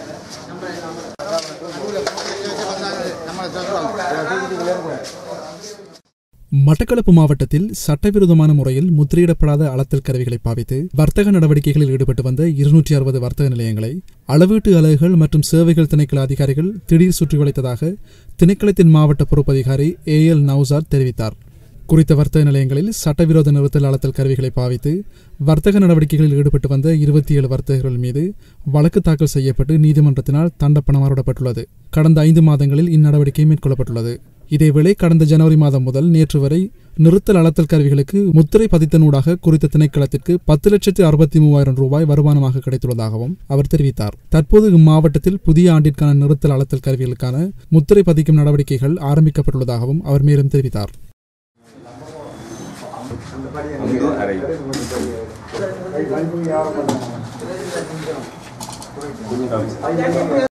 மட்டக்களப்பு மாவட்டத்தில் சட்டவிரோதமான முறையில் முத்திரையிடப்படாத அளத்தல் கருவிகளை பாவித்து வர்த்தக நடவடிக்கைகளில் ஈடுபட்டு வந்த இருநூற்றி அறுபது வர்த்தக நிலையங்களை அளவீட்டு அலகுகள் மற்றும் சேவைகள் திணைக்கள அதிகாரிகள் திடீர் சுற்றி வளைத்ததாக திணைக்களத்தின் மாவட்ட பொறுப்பு அதிகாரி ஏ எல் நௌசார் தெரிவித்தார் குறித்த வர்த்தக நிலையங்களில் சட்டவிரோத நிறுத்தல் அளத்தல் கருவிகளை பாவித்து வர்த்தக நடவடிக்கைகளில் ஈடுபட்டு வந்த இருபத்தி ஏழு வர்த்தகர்கள் மீது வழக்கு தாக்கல் செய்யப்பட்டு நீதிமன்றத்தினால் தண்டப்பணம் அறவிடப்பட்டுள்ளது கடந்த ஐந்து மாதங்களில் இந்நடவடிக்கை மேற்கொள்ளப்பட்டுள்ளது இதேவேளை கடந்த ஜனவரி மாதம் முதல் நேற்று வரை நிறுத்தல் அளத்தல் கருவிகளுக்கு முத்திரை பதித்தனூடாக குறித்த திணைக்களத்திற்கு பத்து லட்சத்து அறுபத்தி மூவாயிரம் ரூபாய் வருமானமாக கிடைத்துள்ளதாகவும் அவர் தெரிவித்தார் தற்போது இம்மாவட்டத்தில் புதிய ஆண்டிற்கான நிறுத்தல் அளத்தல் கருவிகளுக்கான முத்திரை பதிக்கும் நடவடிக்கைகள் ஆரம்பிக்கப்பட்டுள்ளதாகவும் அவர் மேலும் தெரிவித்தார் அறை